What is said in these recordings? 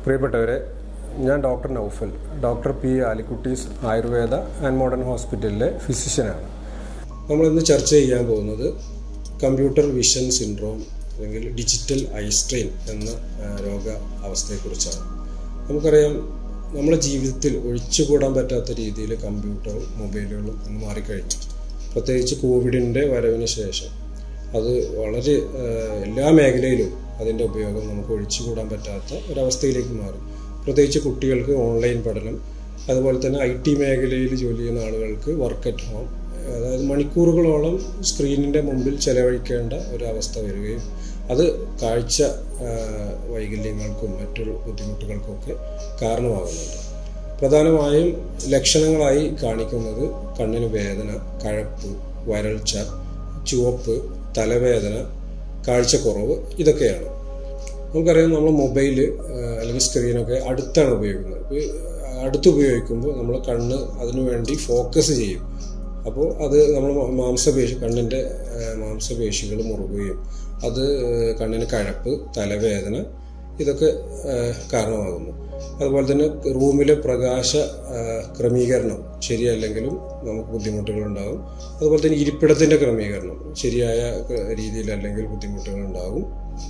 പ്രിയപ്പെട്ടവരെ ഞാൻ doctor Naufal doctor P Alikutty's Ayurveda and modern ഹോസ്പിറ്റലിലെ ഫിസിഷ്യനാണ് നമ്മളിന്ന് ചർച്ച ചെയ്യാൻ പോകുന്നത് കമ്പ്യൂട്ടർ വിഷൻ സിൻഡ്രോം അല്ലെങ്കിൽ ഡിജിറ്റൽ ഐ സ്ട്രെയിൻ എന്ന ആ, രോഗ അവസ്ഥയെക്കുറിച്ചാണ് നമുക്കറിയാം നമ്മുടെ ജീവിതത്തിൽ ഒഴിച്ചുകൂടാൻ പറ്റാത്ത രീതിയിൽ കമ്പ്യൂട്ടറും മൊബൈലുകളും ഇന്ന് മാറിക്കഴിഞ്ഞു പ്രത്യേകിച്ച് കോവിഡിൻ്റെ വരവിന് ശേഷം അത് വളരെ ആ, എല്ലാ മേഖലയിലും അതിൻ്റെ ഉപയോഗം നമുക്ക് ഒഴിച്ചുകൂടാൻ പറ്റാത്ത ഒരവസ്ഥയിലേക്ക് മാറി പ്രത്യേകിച്ച് കുട്ടികൾക്ക് ഓൺലൈൻ പഠനം അതുപോലെ തന്നെ ഐ ടി മേഖലയിൽ ജോലി ചെയ്യുന്ന ആളുകൾക്ക് വർക്ക് അറ്റ് ഹോം അതായത് മണിക്കൂറുകളോളം സ്ക്രീനിൻ്റെ മുമ്പിൽ ചെലവഴിക്കേണ്ട ഒരവസ്ഥ വരികയും അത് കാഴ്ച ആ, വൈകല്യങ്ങൾക്കും മറ്റൊരു ബുദ്ധിമുട്ടുകൾക്കൊക്കെ കാരണമാകുന്നുണ്ട് പ്രധാനമായും ലക്ഷണങ്ങളായി കാണിക്കുന്നത് കണ്ണിന് വേദന കഴപ്പ് വരൾച്ച ചുവപ്പ് തലവേദന കാഴ്ചക്കുറവ് ഇതൊക്കെയാണ് നമുക്കറിയാം നമ്മൾ മൊബൈൽ അല്ലെങ്കിൽ സ്ക്രീനൊക്കെ അടുത്താണ് ഉപയോഗിക്കുന്നത് ഇപ്പോൾ അടുത്ത് ഉപയോഗിക്കുമ്പോൾ നമ്മൾ കണ്ണ് അതിനു വേണ്ടി ഫോക്കസ് ചെയ്യും അപ്പോൾ അത് നമ്മൾ മാംസപേശി കണ്ണിൻ്റെ മാംസപേശികൾ മുറുകുകയും അത് ഏഹ്, കണ്ണിന് കഴപ്പ് തലവേദന ഇതൊക്കെ ഏഹ്, കാരണമാകുന്നു അതുപോലെ തന്നെ റൂമിലെ പ്രകാശ ഏഹ്, ക്രമീകരണം ശരിയല്ലെങ്കിലും നമുക്ക് ബുദ്ധിമുട്ടുകളുണ്ടാകും അതുപോലെ തന്നെ ഇരിപ്പിടത്തിൻ്റെ ക്രമീകരണം ശരിയായ ഏഹ്, രീതിയിലല്ലെങ്കിൽ ബുദ്ധിമുട്ടുകളുണ്ടാകും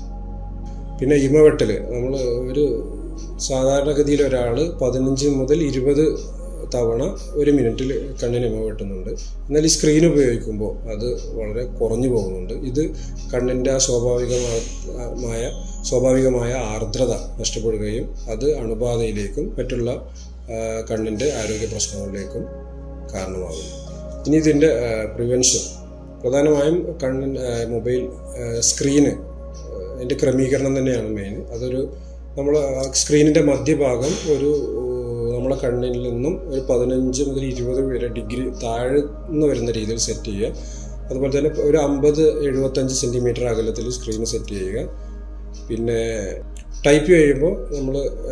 പിന്നെ ഇമവെട്ടൽ നമ്മൾ ഒരു സാധാരണഗതിയിൽ ഒരാൾ പതിനഞ്ച് മുതൽ ഇരുപത് തവണ ഒരു മിനിറ്റിൽ കണ്ണിന് ഇമ വെട്ടുന്നുണ്ട് എന്നാൽ ഈ സ്ക്രീൻ ഉപയോഗിക്കുമ്പോൾ അത് വളരെ കുറഞ്ഞു പോകുന്നുണ്ട് ഇത് കണ്ണിൻ്റെ ആ സ്വാഭാവികമായ സ്വാഭാവികമായ ആർദ്രത നഷ്ടപ്പെടുകയും അത് അണുബാധയിലേക്കും മറ്റുള്ള ആ, കണ്ണിൻ്റെ ആരോഗ്യ പ്രശ്നങ്ങളിലേക്കും കാരണമാകുന്നു ഇനി ഇതിൻ്റെ പ്രിവെൻഷൻ പ്രധാനമായും കണ്ണിൻ ആ, മൊബൈൽ ആ, സ്ക്രീന് അതിൻ്റെ ക്രമീകരണം തന്നെയാണ് മെയിൻ അതൊരു നമ്മൾ സ്ക്രീനിൻ്റെ മധ്യഭാഗം ഒരു ഏഹ്, നമ്മളെ കണ്ണിൽ നിന്നും ഒരു പതിനഞ്ച് മുതൽ ഇരുപത് വരെ ഡിഗ്രി താഴെ നിന്ന് വരുന്ന രീതിയിൽ സെറ്റ് ചെയ്യുക അതുപോലെ തന്നെ ഒരു അമ്പത് എഴുപത്തഞ്ച് സെൻറ്റിമീറ്റർ അകലത്തിൽ സ്ക്രീൻ സെറ്റ് ചെയ്യുക പിന്നെ ടൈപ്പ് ചെയ്യുമ്പോൾ നമ്മൾ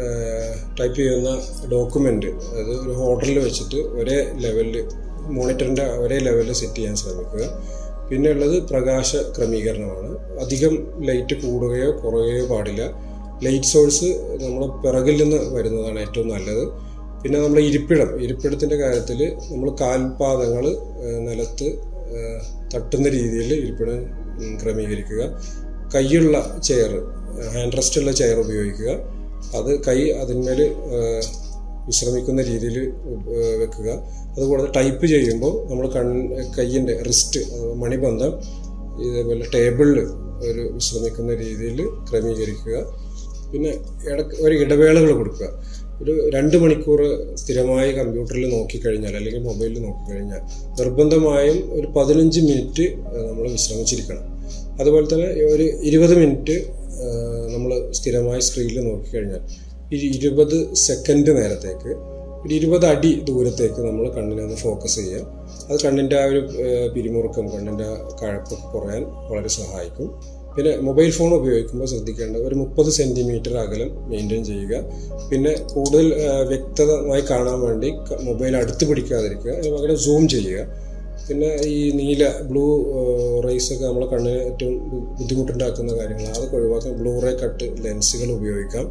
ടൈപ്പ് ചെയ്യുന്ന ഡോക്യുമെൻ്റ് അത് ഒരു ഹോൾഡറിൽ വെച്ചിട്ട് ഒരേ ലെവലിൽ മോണിറ്ററിൻ്റെ ഒരേ ലെവലിൽ സെറ്റ് ചെയ്യാൻ ശ്രമിക്കുക പിന്നെ ഉള്ളത് പ്രകാശ ക്രമീകരണമാണ് അധികം ലൈറ്റ് കൂടുകയോ കുറയുകയോ പാടില്ല ലൈറ്റ് സോഴ്സ് നമ്മൾ പിറകിൽ നിന്ന് വരുന്നതാണ് ഏറ്റവും നല്ലത് പിന്നെ നമ്മുടെ ഇരിപ്പിടം ഇരിപ്പിടത്തിൻ്റെ കാര്യത്തിൽ നമ്മൾ കാൽപാദങ്ങൾ നിലത്ത് ഏഹ്, തട്ടുന്ന രീതിയിൽ ഇരിപ്പിടം ഉം, ക്രമീകരിക്കുക കൈയുള്ള ചെയർ ഹാൻഡ് റെസ്റ്റ് ഉള്ള ചെയർ ഉപയോഗിക്കുക അത് കൈ അതിന്മേൽ ഏഹ്, വിശ്രമിക്കുന്ന രീതിയിൽ വെക്കുക അതുകൂടാതെ ടൈപ്പ് ചെയ്യുമ്പോൾ നമ്മൾ കൺ കയ്യിൻ്റെ റിസ്റ്റ് മണിബന്ധം ഇതേപോലെ ടേബിളിൽ ഒരു വിശ്രമിക്കുന്ന രീതിയിൽ ക്രമീകരിക്കുക പിന്നെ ഇടക്ക് ഒരു ഇടവേളകൾ കൊടുക്കുക ഒരു രണ്ട് മണിക്കൂർ സ്ഥിരമായി കമ്പ്യൂട്ടറിൽ നോക്കിക്കഴിഞ്ഞാൽ അല്ലെങ്കിൽ മൊബൈലിൽ നോക്കിക്കഴിഞ്ഞാൽ നിർബന്ധമായും ഒരു പതിനഞ്ച് മിനിറ്റ് നമ്മൾ വിശ്രമിച്ചിരിക്കണം അതുപോലെ തന്നെ ഒരു ഇരുപത് മിനിറ്റ് നമ്മൾ സ്ഥിരമായി സ്ക്രീനിൽ നോക്കിക്കഴിഞ്ഞാൽ ഈ ഇരുപത് സെക്കൻഡ് നേരത്തേക്ക് ഒരു ഇരുപത് അടി ദൂരത്തേക്ക് നമ്മൾ കണ്ണിനെ ഒന്ന് ഫോക്കസ് ചെയ്യുക അത് കണ്ണിൻ്റെ ആ ഒരു ഏഹ്, പിരിമുറുക്കം കണ്ണിൻ്റെ കഴപ്പൊക്കെ കുറയാൻ വളരെ സഹായിക്കും പിന്നെ മൊബൈൽ ഫോൺ ഉപയോഗിക്കുമ്പോൾ ശ്രദ്ധിക്കേണ്ട ഒരു മുപ്പത് സെൻറ്റിമീറ്റർ അകലം മെയിൻറ്റെയിൻ ചെയ്യുക പിന്നെ കൂടുതൽ ഏഹ്, വ്യക്തമായി കാണാൻ വേണ്ടി ക- മൊബൈൽ അടുത്ത് പിടിക്കാതിരിക്കുക അതിന് പകരം സൂം ചെയ്യുക പിന്നെ ഈ നീല ബ്ലൂ റേസ് ഒക്കെ നമ്മളെ കണ്ണിന് ഏറ്റവും ബു- ബുദ്ധിമുട്ടുണ്ടാക്കുന്ന കാര്യങ്ങളാണ് അതൊക്കെ ഒഴിവാക്കാൻ ബ്ലൂ റേ കട്ട് ലെൻസുകൾ ഉപയോഗിക്കാം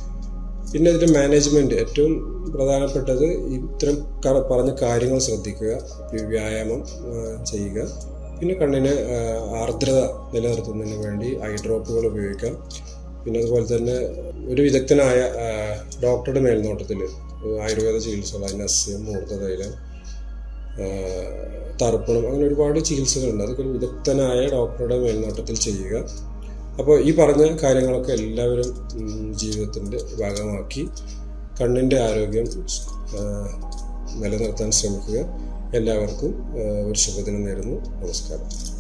പിന്നെ ഇതിൻ്റെ മാനേജ്മെൻറ്റ് ഏറ്റവും പ്രധാനപ്പെട്ടത് ഇത്തരം ക- പറഞ്ഞ കാര്യങ്ങൾ ശ്രദ്ധിക്കുക ഈ വ്യായാമം ആ, ചെയ്യുക പിന്നെ കണ്ണിന് ആ, ആർദ്രത നിലനിർത്തുന്നതിന് വേണ്ടി ഐ ഡ്രോപ്പുകൾ ഉപയോഗിക്കാം പിന്നെ അതുപോലെ തന്നെ ഒരു വിദഗ്ധനായ ആ, ഡോക്ടറുടെ മേൽനോട്ടത്തിൽ ആയുർവേദ ചികിത്സകൾ നസ്യം മൂർത്തതൈലം തർപ്പണം അങ്ങനെ ഒരുപാട് ചികിത്സകളുണ്ട് അതൊക്കെ ഒരു വിദഗ്ധനായ ഡോക്ടറുടെ മേൽനോട്ടത്തിൽ ചെയ്യുക അപ്പോൾ ഈ പറഞ്ഞ കാര്യങ്ങളൊക്കെ എല്ലാവരും ഉം, ജീവിതത്തിൻ്റെ ഭാഗമാക്കി കണ്ണിൻ്റെ ആരോഗ്യം ആ, നിലനിർത്താൻ ശ്രമിക്കുക എല്ലാവർക്കും ആ, ഒരു ശുഭദിനം നേരുന്നു നമസ്കാരം